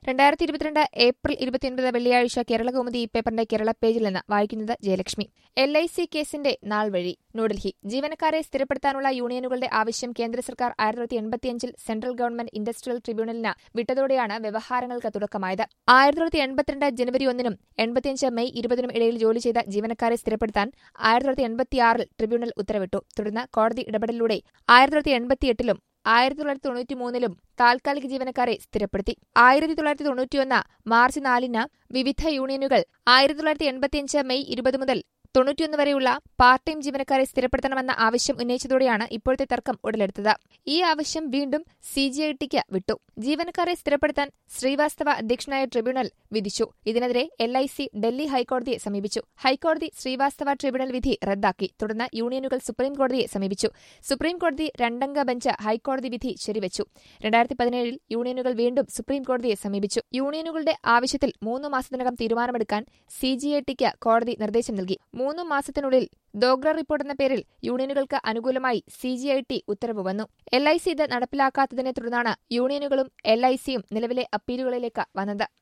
രണ്ടായിരത്തി ഇരുപത്തിരണ്ട് ഏപ്രിൽ ഇരുപത്തിയൊൻപത് വെള്ളിയാഴ്ച കേരളകൗമുദി ഈ പേപ്പറിന്റെ കേരള പേജിൽ നിന്ന് വായിക്കുന്നത് ജയലക്ഷ്മി എൽ ഐ സി കേസിന്റെ നാൾ വഴി ന്യൂഡൽഹി ജീവനക്കാരെ സ്ഥിരപ്പെടുത്താനുള്ള യൂണിയനുകളുടെ ആവശ്യം കേന്ദ്ര സർക്കാർ ആയിരത്തി തൊള്ളായിരത്തി എൺപത്തിയഞ്ചിൽ സെൻട്രൽ ഗവൺമെന്റ് ഇൻഡസ്ട്രിയൽ ട്രിബ്യൂണലിന് വിട്ടതോടെയാണ് വ്യവഹാരങ്ങൾക്ക് തുടക്കമായത് ആയിരത്തി തൊള്ളായിരത്തി എൺപത്തിരണ്ട് ജനുവരി ഒന്നിനും എൺപത്തിയഞ്ച് മെയ് ഇരുപതിനും ഇടയിൽ ജോലി ചെയ്ത ജീവനക്കാരെ സ്ഥിരപ്പെടുത്താൻ ആയിരത്തി തൊള്ളായിരത്തി എൺപത്തിയാറിൽ ട്രിബ്യൂണൽ ഉത്തരവിട്ടു തുടർന്ന് കോടതി ഇടപെടലിലൂടെ ആയിരത്തി തൊള്ളായിരത്തി എൺപത്തിയെട്ടിലും ആയിരത്തി തൊള്ളായിരത്തി തൊണ്ണൂറ്റി മൂന്നിലും താൽക്കാലിക ജീവനക്കാരെ സ്ഥിരപ്പെടുത്തി ആയിരത്തി തൊള്ളായിരത്തി തൊണ്ണൂറ്റിയൊന്ന് മാർച്ച് നാലിന് വിവിധ യൂണിയനുകൾ ആയിരത്തി തൊള്ളായിരത്തി എൺപത്തിയഞ്ച് മെയ് ഇരുപത് മുതൽ തൊണ്ണൂറ്റിയൊന്ന് വരെയുള്ള പാർട്ട് ടൈം ജീവനക്കാരെ സ്ഥിരപ്പെടുത്തണമെന്ന ആവശ്യം ഉന്നയിച്ചതോടെയാണ് ഇപ്പോഴത്തെ തർക്കം ഉടലെടുത്തത് ഈ ആവശ്യം വീണ്ടും സി ജി ഐ ടിക്ക് വിട്ടു ജീവനക്കാരെ സ്ഥിരപ്പെടുത്താൻ ശ്രീവാസ്തവ അധ്യക്ഷനായ ട്രിബ്യൂണൽ വിധിച്ചു ഇതിനെതിരെ എൽ ഐ സി ഡൽഹി ഹൈക്കോടതിയെ സമീപിച്ചു ഹൈക്കോടതി ശ്രീവാസ്തവ ട്രിബ്യൂണൽ വിധി റദ്ദാക്കി തുടർന്ന് യൂണിയനുകൾ സുപ്രീം കോടതിയെ സമീപിച്ചു സുപ്രീം കോടതി രണ്ടംഗ ബെഞ്ച് ഹൈക്കോടതി വിധി ശരിവച്ചു രണ്ടായിരത്തി പതിനേഴിൽ യൂണിയനുകൾ വീണ്ടും സുപ്രീം കോടതിയെ സമീപിച്ചു യൂണിയനുകളുടെ ആവശ്യത്തിൽ മൂന്ന് മാസത്തിനകം തീരുമാനമെടുക്കാൻ സി ജി ഐ ടിക്ക് കോടതി നിർദ്ദേശം നൽകി മൂന്ന് മാസത്തിനുള്ളിൽ ദോഗ്ര റിപ്പോർട്ട് എന്ന പേരിൽ യൂണിയനുകൾക്ക് അനുകൂലമായി സി ജി ഐ ടി ഉത്തരവ് വന്നു എൽ ഐ സി ഇത് നടപ്പിലാക്കാത്തതിനെ തുടർന്നാണ് യൂണിയനുകളും എൽ ഐ സിയും നിലവിലെ അപ്പീലുകളിലേക്ക് വന്നത്